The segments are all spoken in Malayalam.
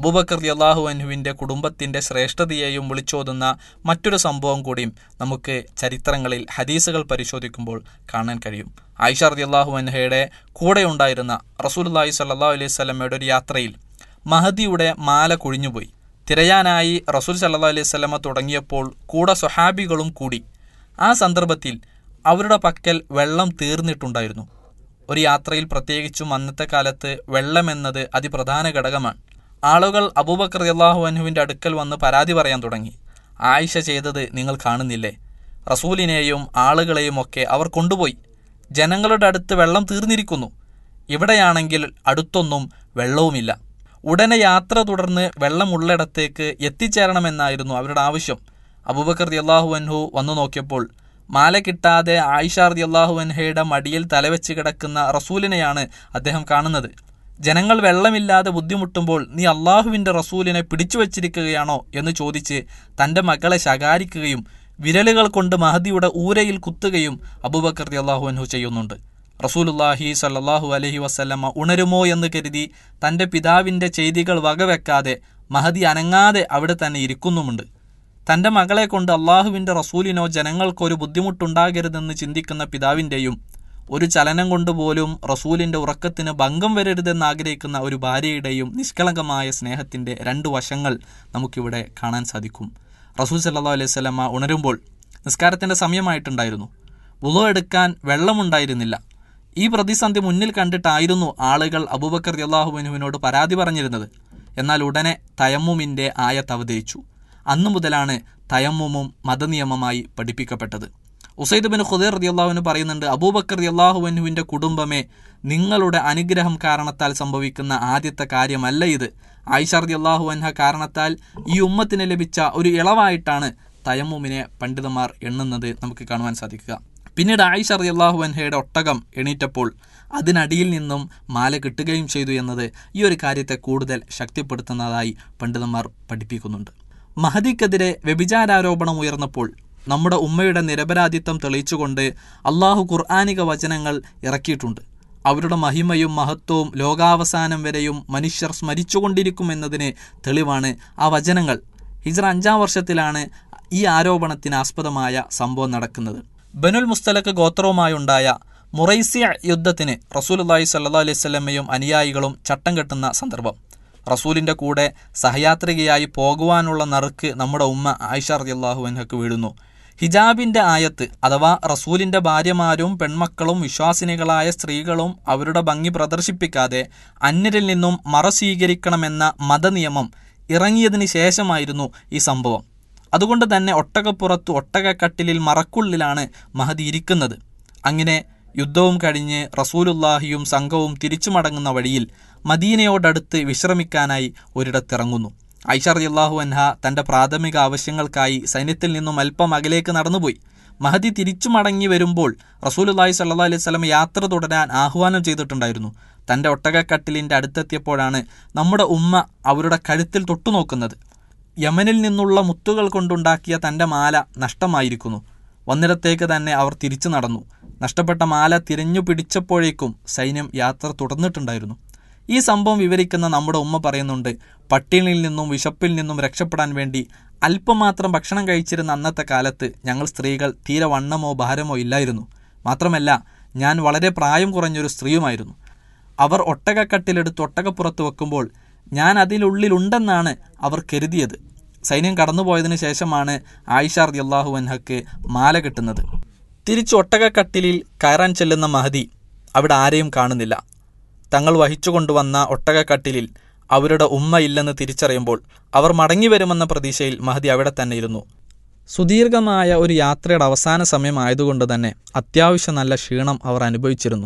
അബൂബക്കർ അള്ളാഹു അൻഹുവിൻ്റെ കുടുംബത്തിൻ്റെ ശ്രേഷ്ഠതയെയും വിളിച്ചോതുന്ന മറ്റൊരു സംഭവം കൂടിയും നമുക്ക് ചരിത്രങ്ങളിൽ ഹദീസുകൾ പരിശോധിക്കുമ്പോൾ കാണാൻ കഴിയും ആയിഷ റളിയല്ലാഹു അൻഹയുടെ കൂടെ ഉണ്ടായിരുന്ന റസൂലുള്ളാഹി സ്വല്ലല്ലാഹു അലൈഹി സ്വലമയുടെ ഒരു യാത്രയിൽ മഹദിയുടെ മാല കുഴിഞ്ഞുപോയി തിരയാനായി റസൂൽ സല്ലല്ലാഹു അലൈഹി സ്വലമ തുടങ്ങിയപ്പോൾ കൂടെ സ്വഹാബികളും കൂടി ആ സന്ദർഭത്തിൽ അവരുടെ പക്കൽ വെള്ളം തീർന്നിട്ടുണ്ടായിരുന്നു ഒരു യാത്രയിൽ പ്രത്യേകിച്ചും അന്നത്തെ കാലത്ത് വെള്ളമെന്നത് അതിപ്രധാന ഘടകമാണ് ആളുകൾ അബൂബക്കർ അള്ളാഹു അൻഹുവിൻ്റെ അടുക്കൽ വന്ന് പരാതി പറയാൻ തുടങ്ങി ആയിഷ ചെയ്തത് നിങ്ങൾ കാണുന്നില്ലേ റസൂലിനെയും ആളുകളെയും ഒക്കെ അവർ കൊണ്ടുപോയി ജനങ്ങളുടെ അടുത്ത് വെള്ളം തീർന്നിരിക്കുന്നു ഇവിടെയാണെങ്കിൽ അടുത്തൊന്നും വെള്ളവുമില്ല ഉടനെ യാത്ര തുടർന്ന് വെള്ളമുള്ളിടത്തേക്ക് എത്തിച്ചേരണമെന്നായിരുന്നു അവരുടെ ആവശ്യം അബൂബക്കർ അള്ളാഹു അൻഹു വന്നു നോക്കിയപ്പോൾ മാല കിട്ടാതെ ആയിഷ അള്ളാഹു അൻഹയുടെ മടിയിൽ തലവെച്ച് കിടക്കുന്ന റസൂലിനെയാണ് അദ്ദേഹം കാണുന്നത് ജനങ്ങൾ വെള്ളമില്ലാതെ ബുദ്ധിമുട്ടുമ്പോൾ നീ അള്ളാഹുവിൻ്റെ റസൂലിനെ പിടിച്ചു വച്ചിരിക്കുകയാണോ എന്ന് ചോദിച്ച് തൻ്റെ മകളെ ശകാരിക്കുകയും വിരലുകൾ കൊണ്ട് മഹദിയുടെ ഊരയിൽ കുത്തുകയും അബൂബക്കർ അള്ളാഹു അൻഹു ചെയ്യുന്നുണ്ട് റസൂലുല്ലാഹി സല്ലാഹു അലഹി വസ്ല്ലമ്മ ഉണരുമോ എന്ന് കരുതി തൻ്റെ പിതാവിൻ്റെ ചെയ്തികൾ വകവെക്കാതെ മഹദി അനങ്ങാതെ അവിടെ തന്നെ ഇരിക്കുന്നുമുണ്ട് തൻ്റെ മകളെ കൊണ്ട് അള്ളാഹുവിൻ്റെ റസൂലിനോ ജനങ്ങൾക്കൊരു ബുദ്ധിമുട്ടുണ്ടാകരുതെന്ന് ചിന്തിക്കുന്ന പിതാവിൻ്റെയും ഒരു ചലനം കൊണ്ടുപോലും റസൂലിൻ്റെ ഉറക്കത്തിന് ഭംഗം വരരുതെന്ന് ആഗ്രഹിക്കുന്ന ഒരു ഭാര്യയുടെയും നിഷ്കളങ്കമായ സ്നേഹത്തിൻ്റെ രണ്ട് വശങ്ങൾ നമുക്കിവിടെ കാണാൻ സാധിക്കും റസൂൽ സല്ലാ അലൈഹി സ്വലമ ഉണരുമ്പോൾ നിസ്കാരത്തിൻ്റെ സമയമായിട്ടുണ്ടായിരുന്നു വുളോ എടുക്കാൻ വെള്ളമുണ്ടായിരുന്നില്ല ഈ പ്രതിസന്ധി മുന്നിൽ കണ്ടിട്ടായിരുന്നു ആളുകൾ അബൂബക്കർ അള്ളാഹുബനുവിനോട് പരാതി പറഞ്ഞിരുന്നത് എന്നാൽ ഉടനെ തയമ്മുമിൻ്റെ ആയത്ത് അവതരിച്ചു അന്നു മുതലാണ് തയമ്മുമും മതനിയമമായി പഠിപ്പിക്കപ്പെട്ടത് ഉസൈദ് ബിൻ ഖുദൈർ റദിയല്ലാഹുവിന് പറയുന്നുണ്ട് അബൂബക്കർ റദിയല്ലാഹുവിനുവിൻ്റെ കുടുംബമേ നിങ്ങളുടെ അനുഗ്രഹം കാരണത്താൽ സംഭവിക്കുന്ന ആദ്യത്തെ കാര്യമല്ല ഇത് ആയിഷ റദിയല്ലാഹു അൻഹ കാരണത്താൽ ഈ ഉമ്മത്തിന് ലഭിച്ച ഒരു ഇളവായിട്ടാണ് തയമ്മുമിനെ പണ്ഡിതന്മാർ എണ്ണുന്നത് നമുക്ക് കാണുവാൻ സാധിക്കുക പിന്നീട് ആയിഷ റദിയല്ലാഹു അൻഹയുടെ ഒട്ടകം എണീറ്റപ്പോൾ അതിനടിയിൽ നിന്നും മാല കിട്ടുകയും ചെയ്തു എന്നത് ഈ ഒരു കാര്യത്തെ കൂടുതൽ ശക്തിപ്പെടുത്തുന്നതായി പണ്ഡിതന്മാർ പഠിപ്പിക്കുന്നുണ്ട് മഹദിക്കെതിരെ വ്യഭിചാരാരോപണം ഉയർന്നപ്പോൾ നമ്മുടെ ഉമ്മയുടെ നിരപരാധിത്വം തെളിയിച്ചുകൊണ്ട് അള്ളാഹു ഖുർആാനിക വചനങ്ങൾ ഇറക്കിയിട്ടുണ്ട് അവരുടെ മഹിമയും മഹത്വവും ലോകാവസാനം വരെയും മനുഷ്യർ സ്മരിച്ചുകൊണ്ടിരിക്കുമെന്നതിന് തെളിവാണ് ആ വചനങ്ങൾ ഹിജ്ര അഞ്ചാം വർഷത്തിലാണ് ഈ ആരോപണത്തിന് ആസ്പദമായ സംഭവം നടക്കുന്നത് ബനുൽ മുസ്തലക്ക് ഗോത്രവുമായുണ്ടായ മുറൈസിയ യുദ്ധത്തിന് റസൂലുല്ലാഹി സല്ലാ അലൈഹി സ്വലമയും അനുയായികളും ചട്ടം കെട്ടുന്ന സന്ദർഭം റസൂലിൻ്റെ കൂടെ സഹയാത്രികയായി പോകുവാനുള്ള നറുക്ക് നമ്മുടെ ഉമ്മ ആയിഷ റളിയല്ലാഹു അൻഹക്ക് വീഴുന്നു ഹിജാബിൻ്റെ ആയത്ത് അഥവാ റസൂലിൻ്റെ ഭാര്യമാരും പെൺമക്കളും വിശ്വാസിനികളായ സ്ത്രീകളും അവരുടെ ഭംഗി പ്രദർശിപ്പിക്കാതെ അന്യരിൽ നിന്നും മറ സ്വീകരിക്കണമെന്ന മതനിയമം ഇറങ്ങിയതിന് ശേഷമായിരുന്നു ഈ സംഭവം അതുകൊണ്ട് തന്നെ ഒട്ടകപ്പുറത്ത് ഒട്ടകക്കട്ടിലിൽ മറക്കുള്ളിലാണ് മഹദി ഇരിക്കുന്നത് അങ്ങനെ യുദ്ധവും കഴിഞ്ഞ് റസൂലുല്ലാഹിയും സംഘവും തിരിച്ചു മടങ്ങുന്ന വഴിയിൽ മദീനയോടടുത്ത് വിശ്രമിക്കാനായി ഒരിടത്തിറങ്ങുന്നു ഐഷ റളിയല്ലാഹു അൻഹ തൻ്റെ പ്രാഥമിക ആവശ്യങ്ങൾക്കായി സൈന്യത്തിൽ നിന്നും അല്പം അകലേക്ക് നടന്നുപോയി മഹദി തിരിച്ചു മടങ്ങി വരുമ്പോൾ റസൂലുല്ലാഹി സല്ലാ അലൈഹി സ്വലം യാത്ര തുടരാൻ ആഹ്വാനം ചെയ്തിട്ടുണ്ടായിരുന്നു തൻ്റെ ഒട്ടകക്കട്ടിലിൻ്റെ അടുത്തെത്തിയപ്പോഴാണ് നമ്മുടെ ഉമ്മ അവരുടെ കഴുത്തിൽ തൊട്ടുനോക്കുന്നത് യമനിൽ നിന്നുള്ള മുത്തുകൾ കൊണ്ടുണ്ടാക്കിയ തൻ്റെ മാല നഷ്ടമായിരിക്കുന്നു വന്നിടത്തേക്ക് തന്നെ അവർ തിരിച്ചു നടന്നു നഷ്ടപ്പെട്ട മാല തിരഞ്ഞു പിടിച്ചപ്പോഴേക്കും സൈന്യം യാത്ര തുടർന്നിട്ടുണ്ടായിരുന്നു ഈ സംഭവം വിവരിക്കുന്ന നമ്മുടെ ഉമ്മ പറയുന്നുണ്ട് പട്ടിണിയിൽ നിന്നും വിശപ്പിൽ നിന്നും രക്ഷപ്പെടാൻ വേണ്ടി അല്പം മാത്രം ഭക്ഷണം കഴിച്ചിരുന്ന അന്നത്തെ കാലത്ത് ഞങ്ങൾ സ്ത്രീകൾ തീരെ വണ്ണമോ ഭാരമോ ഇല്ലായിരുന്നു മാത്രമല്ല ഞാൻ വളരെ പ്രായം കുറഞ്ഞൊരു സ്ത്രീയുമായിരുന്നു അവർ ഒട്ടകക്കട്ടിലെടുത്ത് ഒട്ടകപ്പുറത്ത് വെക്കുമ്പോൾ ഞാൻ അതിലുള്ളിലുണ്ടെന്നാണ് അവർ കരുതിയത് സൈന്യം കടന്നുപോയതിനു ശേഷമാണ് ആയിഷ റളിയല്ലാഹു അൻഹക്ക് മാല കിട്ടുന്നത് തിരിച്ച് ഒട്ടകക്കട്ടിലിൽ കയറാൻ ചെല്ലുന്ന മഹദി അവിടെ ആരെയും കാണുന്നില്ല തങ്ങൾ വഹിച്ചു കൊണ്ടുവന്ന ഒട്ടകക്കട്ടിലിൽ അവരുടെ ഉമ്മ ഇല്ലെന്ന് തിരിച്ചറിയുമ്പോൾ അവർ മടങ്ങി വരുമെന്ന പ്രതീക്ഷയിൽ മഹദി അവിടെ തന്നെ ഇരുന്നു സുദീർഘമായ ഒരു യാത്രയുടെ അവസാന സമയമായതുകൊണ്ട് തന്നെ അത്യാവശ്യം നല്ല ക്ഷീണം അവർ അനുഭവിച്ചിരുന്നു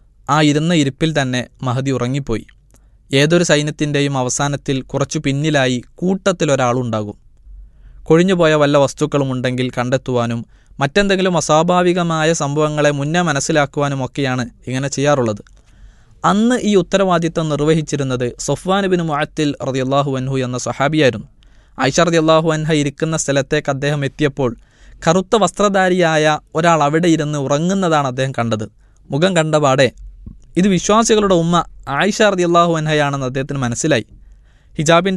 ആ ഇരുന്ന ഇരിപ്പിൽ തന്നെ മഹദി ഉറങ്ങിപ്പോയി ഏതൊരു സൈന്യത്തിൻ്റെയും അവസാനത്തിൽ കുറച്ചു പിന്നിലായി കൂട്ടത്തിൽ ഒരാളുണ്ടാകും കൊഴിഞ്ഞുപോയ വല്ല വസ്തുക്കളും ഉണ്ടെങ്കിൽ കണ്ടെത്തുവാനും മറ്റെന്തെങ്കിലും അസ്വാഭാവികമായ സംഭവങ്ങളെ മുന്നേ മനസ്സിലാക്കുവാനും ഒക്കെയാണ് ഇങ്ങനെ ചെയ്യാറുള്ളത് അന്ന് ഈ ഉത്തരവാദിത്തം നിർവഹിച്ചിരുന്നത് സൊഫ്വാൻ ബിൻ മുഅത്തിൽ റതിയല്ലാഹു അൻഹു എന്ന സഹാബിയായിരുന്നു ഐഷ റതിയല്ലാഹു അൻഹ ഇരിക്കുന്ന സ്ഥലത്തേക്ക് അദ്ദേഹം എത്തിയപ്പോൾ കറുത്ത വസ്ത്രധാരിയായ ഒരാൾ അവിടെ ഇരുന്ന് ഉറങ്ങുന്നതാണ് അദ്ദേഹം കണ്ടത് മുഖം കണ്ടപാടെ ഇത് വിശ്വാസികളുടെ ഉമ്മ ആയിഷ റതിയല്ലാഹു അൻഹയാണെന്ന് അദ്ദേഹത്തിന് മനസ്സിലായി ഹിജാബിൻ്റെ